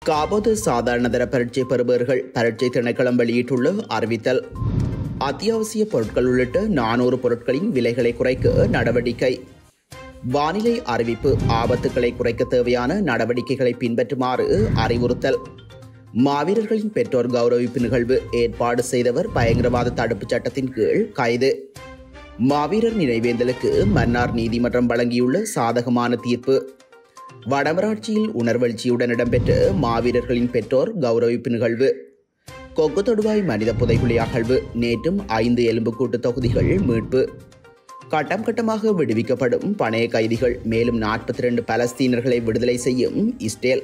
காபோது சாதாரணதர பரீட்சை பெறுபவர்கள் பரீட்சை திணைக்களம் வெளியிட்டுள்ள அறிவித்தல் அத்தியாவசிய பொருட்கள் உள்ளிட்ட நானூறு பொருட்களின் விலைகளை குறைக்க நடவடிக்கை வானிலை அறிவிப்பு ஆபத்துக்களை குறைக்க தேவையான நடவடிக்கைகளை பின்பற்றுமாறு அறிவுறுத்தல் மாவீரர்களின் பெற்றோர் கௌரவிப்பு நிகழ்வு ஏற்பாடு செய்தவர் பயங்கரவாத தடுப்புச் சட்டத்தின் கீழ் கைது மாவீரர் நினைவேந்தலுக்கு மன்னார் நீதிமன்றம் வழங்கியுள்ள சாதகமான தீர்ப்பு வடமராட்சியில் உணர்வெழுச்சியுடன் இடம்பெற்ற மாவீரர்களின் பெற்றோர் கௌரவிப்பு நிகழ்வு கொக்கு தொடுவாய் மனித புதைகுழி அகழ்வு நேற்றும் ஐந்து எலும்புக்கூட்டு தொகுதிகள் மீட்பு கட்டம் கட்டமாக விடுவிக்கப்படும் பணைய கைதிகள் மேலும் நாற்பத்தி ரெண்டு பலஸ்தீனர்களை விடுதலை செய்யும் இஸ்ரேல்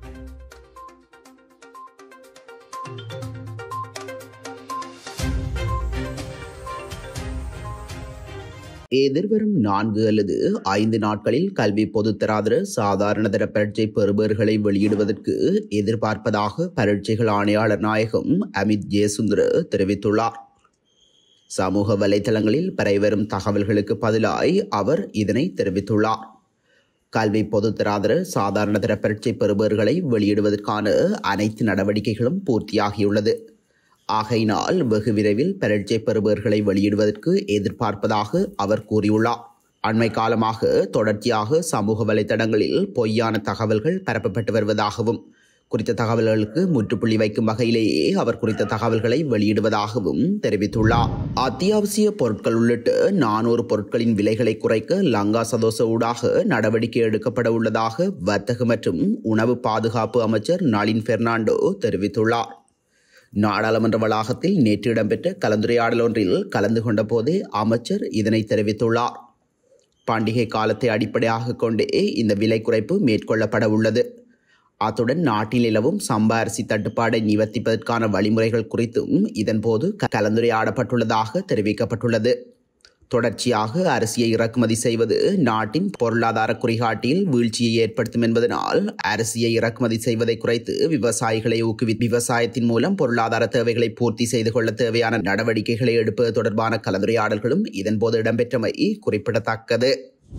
எதிர்வரும் நான்கு அல்லது ஐந்து நாட்களில் கல்வி பொதுத்தராதர சாதாரணதர பரீட்சை பெறுபவர்களை வெளியிடுவதற்கு எதிர்பார்ப்பதாக பரீட்சைகள் ஆணையாளர் நாயகம் அமித் ஜெயசுந்தர தெரிவித்துள்ளார் சமூக வலைதளங்களில் பரவிவரும் தகவல்களுக்கு பதிலாய் அவர் இதனை தெரிவித்துள்ளார் கல்வி பொதுத்தராதர சாதாரணதர பரீட்சை பெறுபவர்களை வெளியிடுவதற்கான அனைத்து நடவடிக்கைகளும் பூர்த்தியாகியுள்ளது ஆகையினால் வெகு விரைவில் பரீட்சை பெறுபவர்களை வெளியிடுவதற்கு எதிர்பார்ப்பதாக அவர் கூறியுள்ளார் அண்மை காலமாக தொடர்ச்சியாக சமூக வலைதளங்களில் பொய்யான தகவல்கள் பரப்பப்பட்டு வருவதாகவும் குறித்த தகவல்களுக்கு முற்றுப்புள்ளி வைக்கும் வகையிலேயே அவர் குறித்த தகவல்களை வெளியிடுவதாகவும் தெரிவித்துள்ளார் அத்தியாவசிய பொருட்கள் உள்ளிட்ட நானூறு பொருட்களின் விலைகளை குறைக்க லங்கா சதோச ஊடாக நடவடிக்கை எடுக்கப்பட உள்ளதாக வர்த்தக மற்றும் உணவு பாதுகாப்பு அமைச்சர் நளின் பெர்னாண்டோ தெரிவித்துள்ளார் நாடாளுமன்ற வளாகத்தில் நேற்று இடம்பெற்ற கலந்துரையாடல் ஒன்றில் கலந்து கொண்ட போதே அமைச்சர் இதனை தெரிவித்துள்ளார் பண்டிகை காலத்தை அடிப்படையாக கொண்டே இந்த விலை குறைப்பு மேற்கொள்ளப்பட உள்ளது அத்துடன் நாட்டில் நிலவும் சம்பா அரிசி தட்டுப்பாடை நிவர்த்திப்பதற்கான வழிமுறைகள் குறித்தும் இதன்போது கலந்துரையாடப்பட்டுள்ளதாக தெரிவிக்கப்பட்டுள்ளது தொடர்ச்சியாக அரிசியை இறக்குமதி செய்வது நாட்டின் பொருளாதார குறிகாட்டியில் வீழ்ச்சியை ஏற்படுத்தும் என்பதனால் அரிசியை இறக்குமதி செய்வதை குறைத்து விவசாயிகளை ஊக்குவி விவசாயத்தின் மூலம் பொருளாதார தேவைகளை பூர்த்தி செய்து கொள்ள தேவையான நடவடிக்கைகளை எடுப்பது தொடர்பான கலந்துரையாடல்களும் இதன்போது இடம்பெற்றமை குறிப்பிடத்தக்கது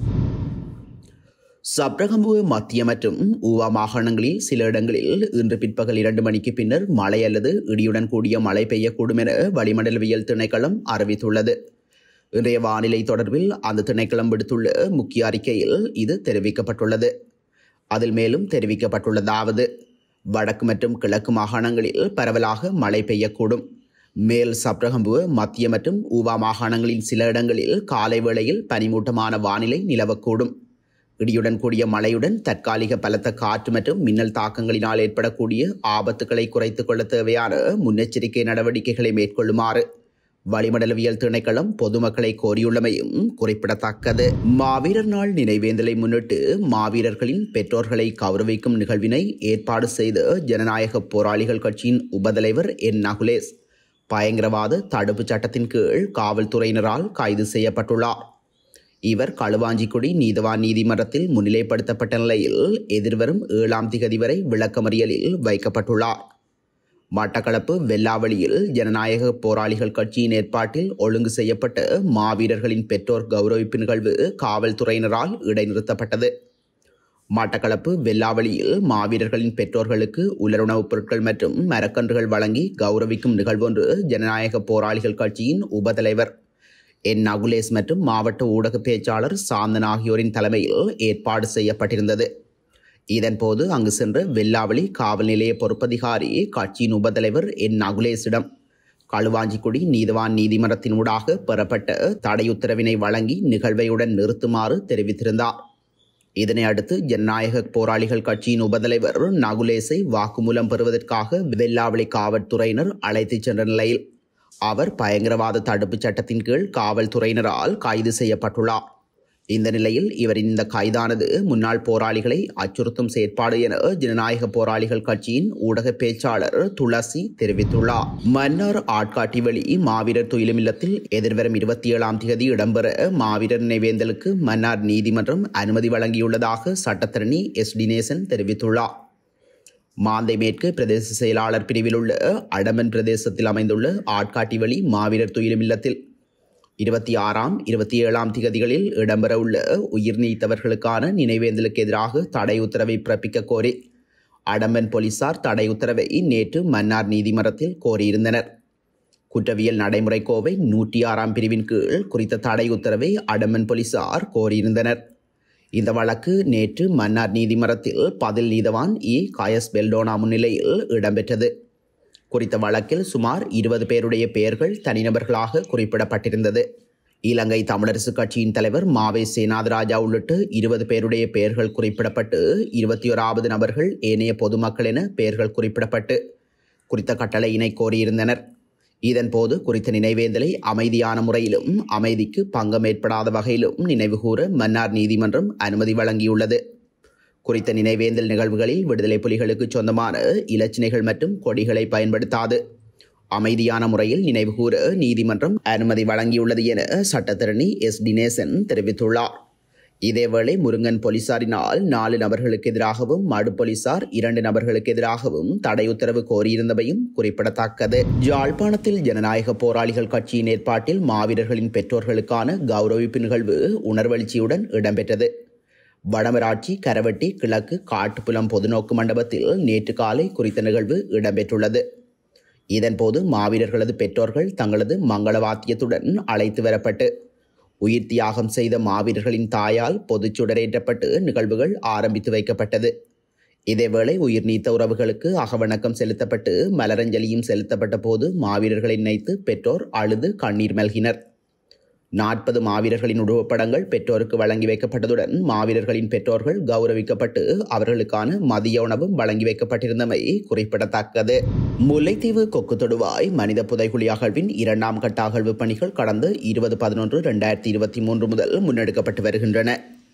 சப்ரகம்புவ மத்திய மற்றும் ஊவா மாகாணங்களில் சில இடங்களில் இன்று பிற்பகல் இரண்டு மணிக்கு பின்னர் மழை அல்லது இடியுடன் கூடிய மழை பெய்யக்கூடும் என வளிமண்டலவியல் திணைக்களம் அறிவித்துள்ளது இன்றைய வானிலை தொடர்பில் அந்த திணைக்களம் விடுத்துள்ள முக்கிய அறிக்கையில் இது தெரிவிக்கப்பட்டுள்ளது அதில் மேலும் தெரிவிக்கப்பட்டுள்ளதாவது வடக்கு மற்றும் கிழக்கு மாகாணங்களில் பரவலாக மழை பெய்யக்கூடும் மேல் சப்ரகம்புவ மத்திய மற்றும் ஊவா மாகாணங்களின் சில இடங்களில் காலை வேளையில் பனிமூட்டமான வானிலை நிலவக்கூடும் இடியுடன் கூடிய மழையுடன் தற்காலிக பலத்த காற்று மற்றும் மின்னல் தாக்கங்களினால் ஏற்படக்கூடிய ஆபத்துக்களை குறைத்துக் கொள்ள தேவையான முன்னெச்சரிக்கை நடவடிக்கைகளை மேற்கொள்ளுமாறு வளிமண்டலவியல் திணைக்களம் பொதுமக்களை கோரியுள்ளமையும் குறிப்பிடத்தக்கது மாவீரர் நாள் நினைவேந்தலை முன்னிட்டு மாவீரர்களின் பெற்றோர்களை கௌரவிக்கும் நிகழ்வினை ஏற்பாடு செய்த ஜனநாயக போராளிகள் கட்சியின் உபதலைவர் என் நகுலேஸ் பயங்கரவாத தடுப்புச் சட்டத்தின் கீழ் காவல்துறையினரால் கைது செய்யப்பட்டுள்ளார் இவர் களுவாஞ்சிக்குடி நீதவான் நீதிமன்றத்தில் முன்னிலைப்படுத்தப்பட்ட நிலையில் எதிர்வரும் ஏழாம் திகதி வரை விளக்கமறியலில் வைக்கப்பட்டுள்ளார் மட்டக்களப்பு வெல்லாவளியில் ஜனநாயக போராளிகள் கட்சியின் ஏற்பாட்டில் ஒழுங்கு செய்யப்பட்ட மாவீரர்களின் பெற்றோர் கௌரவிப்பு நிகழ்வு காவல்துறையினரால் இடைநிறுத்தப்பட்டது மட்டக்களப்பு வெல்லாவளியில் மாவீரர்களின் பெற்றோர்களுக்கு உலருணவுப் பொருட்கள் மற்றும் மரக்கன்றுகள் வழங்கி கௌரவிக்கும் நிகழ்வொன்று ஜனநாயக போராளிகள் கட்சியின் உபதலைவர் என் நகுலேஸ் மற்றும் மாவட்ட ஊடக பேச்சாளர் சாந்தன் ஆகியோரின் தலைமையில் ஏற்பாடு செய்யப்பட்டிருந்தது இதன்போது அங்கு சென்ற வெல்லாவளி காவல் நிலைய பொறுப்பதிகாரி கட்சியின் உபதலைவர் என் நகுலேஸிடம் களுவாஞ்சிக்குடி நீதவான் நீதிமன்றத்தின் ஊடாக பெறப்பட்ட தடையுத்தரவினை வழங்கி நிகழ்வையுடன் நிறுத்துமாறு தெரிவித்திருந்தார் இதனை அடுத்து ஜனநாயக போராளிகள் கட்சியின் உபதலைவர் நகுலேஸை வாக்குமூலம் பெறுவதற்காக வெல்லாவளி காவல்துறையினர் அழைத்துச் சென்ற நிலையில் அவர் பயங்கரவாத தடுப்புச் சட்டத்தின் கீழ் காவல்துறையினரால் கைது செய்யப்பட்டுள்ளார் இந்த நிலையில் இவரின் இந்த கைதானது முன்னாள் போராளிகளை அச்சுறுத்தும் செயற்பாடு என ஜனநாயக போராளிகள் கட்சியின் ஊடக பேச்சாளர் துளசி தெரிவித்துள்ளார் மன்னார் ஆட்காட்டி வழி மாவீரர் துயிலுமில்லத்தில் எதிர்வரும் இருபத்தி ஏழாம் தேதி இடம்பெற மாவீரர் நினைவேந்தலுக்கு மன்னார் நீதிமன்றம் அனுமதி வழங்கியுள்ளதாக சட்டத்தரணி எஸ் டினேசன் தெரிவித்துள்ளார் மாந்தை மேற்கு பிரதேச செயலாளர் பிரிவில் உள்ள அடமன் பிரதேசத்தில் அமைந்துள்ள ஆட்காட்டி வழி மாவீரர் துயிலுமில்லத்தில் இருபத்தி ஆறாம் இருபத்தி ஏழாம் திகதிகளில் இடம்பெறவுள்ள உயிர் நீத்தவர்களுக்கான நினைவேந்தலுக்கு எதிராக தடை உத்தரவை பிறப்பிக்க கோரி அடம்பன் போலீசார் தடை உத்தரவை நேற்று மன்னார் நீதிமன்றத்தில் கோரியிருந்தனர் குற்றவியல் நடைமுறை கோவை நூற்றி ஆறாம் பிரிவின் கீழ் குறித்த தடை உத்தரவை அடம்பன் போலீசார் கோரியிருந்தனர் இந்த வழக்கு நேற்று மன்னார் நீதிமன்றத்தில் பதில் நீதவான் இ காயஸ் பெல்டோனா முன்னிலையில் இடம்பெற்றது குறித்த வழக்கில் சுமார் இருபது பேருடைய பெயர்கள் தனிநபர்களாக குறிப்பிடப்பட்டிருந்தது இலங்கை தமிழரசு கட்சியின் தலைவர் மாவே சேனாதராஜா உள்ளிட்ட இருபது பேருடைய பெயர்கள் குறிப்பிடப்பட்டு இருபத்தி ஓராவது நபர்கள் ஏனைய பொதுமக்கள் என பெயர்கள் குறிப்பிடப்பட்டு குறித்த கட்டளையினை கோரியிருந்தனர் இதன்போது குறித்த நினைவேந்தலை அமைதியான முறையிலும் அமைதிக்கு பங்கம் ஏற்படாத வகையிலும் நினைவுகூர மன்னார் நீதிமன்றம் அனுமதி வழங்கியுள்ளது குறித்த நினைவேந்தல் நிகழ்வுகளில் விடுதலை புலிகளுக்கு சொந்தமான இலச்சினைகள் மற்றும் கொடிகளை பயன்படுத்தாது அமைதியான முறையில் நினைவுகூர நீதிமன்றம் அனுமதி வழங்கியுள்ளது என சட்டத்தரணி எஸ் டினேசன் தெரிவித்துள்ளார் இதேவேளை முருங்கன் போலீசாரினால் நாலு நபர்களுக்கு எதிராகவும் மடு போலீசார் இரண்டு நபர்களுக்கு எதிராகவும் தடை உத்தரவு கோரியிருந்தமையும் குறிப்பிடத்தக்கது யாழ்ப்பாணத்தில் ஜனநாயக போராளிகள் கட்சியின் ஏற்பாட்டில் மாவீரர்களின் பெற்றோர்களுக்கான கௌரவிப்பு நிகழ்வு உணர்வெழுச்சியுடன் இடம்பெற்றது வடமராட்சி கரவட்டி கிழக்கு காட்டுப்புலம் பொதுநோக்கு மண்டபத்தில் நேற்று காலை குறித்த நிகழ்வு இடம்பெற்றுள்ளது இதன்போது மாவீரர்களது பெற்றோர்கள் தங்களது மங்கள வாத்தியத்துடன் அழைத்து வரப்பட்டு உயிர் தியாகம் செய்த மாவீரர்களின் தாயால் பொதுச் சுடரேற்றப்பட்டு நிகழ்வுகள் ஆரம்பித்து வைக்கப்பட்டது இதேவேளை உயிர் நீத்த உறவுகளுக்கு அகவணக்கம் செலுத்தப்பட்டு மலரஞ்சலியும் செலுத்தப்பட்ட போது மாவீரர்களை நினைத்து பெற்றோர் அழுது கண்ணீர் மல்கினர் நாற்பது மாவீரர்களின் உருவப்படங்கள் பெற்றோருக்கு வழங்கி வைக்கப்பட்டதுடன் மாவீரர்களின் பெற்றோர்கள் கௌரவிக்கப்பட்டு அவர்களுக்கான மதிய உணவும் வழங்கி வைக்கப்பட்டிருந்தமை குறிப்பிடத்தக்கது முல்லைத்தீவு கொக்கு தொடுவாய் மனித புதைகுழி அகழ்வின் இரண்டாம் கட்ட அகழ்வு பணிகள் கடந்த இருபது பதினொன்று இரண்டாயிரத்தி இருபத்தி மூன்று முதல் முன்னெடுக்கப்பட்டு வருகின்றன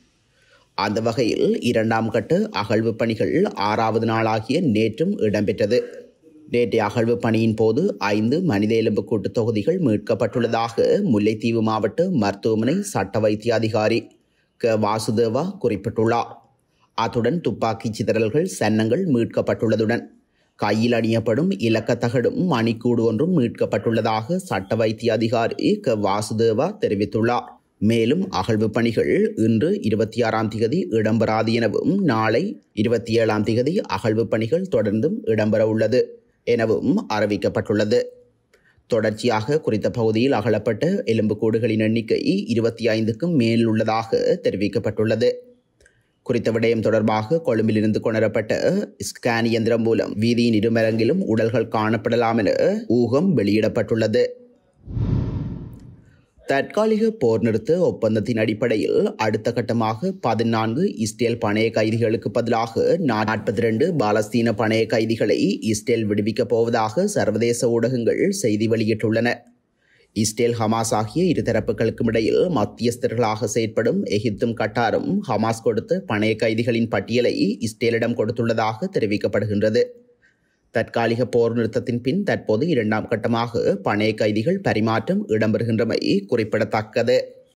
அந்த வகையில் இரண்டாம் கட்ட அகழ்வு பணிகள் ஆறாவது நாளாகிய நேற்றும் இடம்பெற்றது நேற்றைய அகழ்வு பணியின் போது ஐந்து மனித எலும்புக்கூட்டு தொகுதிகள் மீட்கப்பட்டுள்ளதாக முல்லைத்தீவு மாவட்ட மருத்துவமனை சட்ட வைத்திய அதிகாரி க வாசுதேவா குறிப்பிட்டுள்ளார் அத்துடன் துப்பாக்கி சிதறல்கள் சன்னங்கள் மீட்கப்பட்டுள்ளதுடன் கையில் அணியப்படும் இலக்கத்தகடும் மணிக்கூடு ஒன்றும் மீட்கப்பட்டுள்ளதாக சட்ட வைத்திய அதிகாரி க வாசுதேவா தெரிவித்துள்ளார் மேலும் அகழ்வு பணிகள் இன்று இருபத்தி ஆறாம் திகதி இடம்பெறாது எனவும் நாளை இருபத்தி ஏழாம் திகதி அகழ்வு பணிகள் தொடர்ந்தும் இடம்பெற உள்ளது எனவும் அறிவிக்கப்பட்டுள்ளது தொடர்ச்சியாக குறித்த பகுதியில் அகலப்பட்ட எலும்புக்கூடுகளின் எண்ணிக்கை இருபத்தி ஐந்துக்கும் மேல் உள்ளதாக தெரிவிக்கப்பட்டுள்ளது குறித்த விடயம் தொடர்பாக கொழும்பிலிருந்து கொணரப்பட்ட ஸ்கேன் இயந்திரம் மூலம் வீதியின் இருமரங்கிலும் உடல்கள் காணப்படலாம் என ஊகம் வெளியிடப்பட்டுள்ளது தற்காலிக போர் நிறுத்த ஒப்பந்தத்தின் அடிப்படையில் அடுத்த கட்டமாக பதினான்கு இஸ்ரேல் பணைய கைதிகளுக்கு பதிலாக நாற்பத்தி ரெண்டு பாலஸ்தீன பணைய கைதிகளை இஸ்ரேல் விடுவிக்கப் போவதாக சர்வதேச ஊடகங்கள் செய்தி வெளியிட்டுள்ளன இஸ்ரேல் ஹமாஸ் ஆகிய இருதரப்புகளுக்கும் இடையில் மத்தியஸ்தர்களாக செயற்படும் எகிப்தும் கட்டாரும் ஹமாஸ் கொடுத்த பணைய கைதிகளின் பட்டியலை இஸ்ரேலிடம் கொடுத்துள்ளதாக தெரிவிக்கப்படுகின்றது தற்காலிக போர் நிறுத்தத்தின் பின் தற்போது இரண்டாம் கட்டமாக பணைய கைதிகள் பரிமாற்றம் இடம்பெறுகின்றமை குறிப்பிடத்தக்கது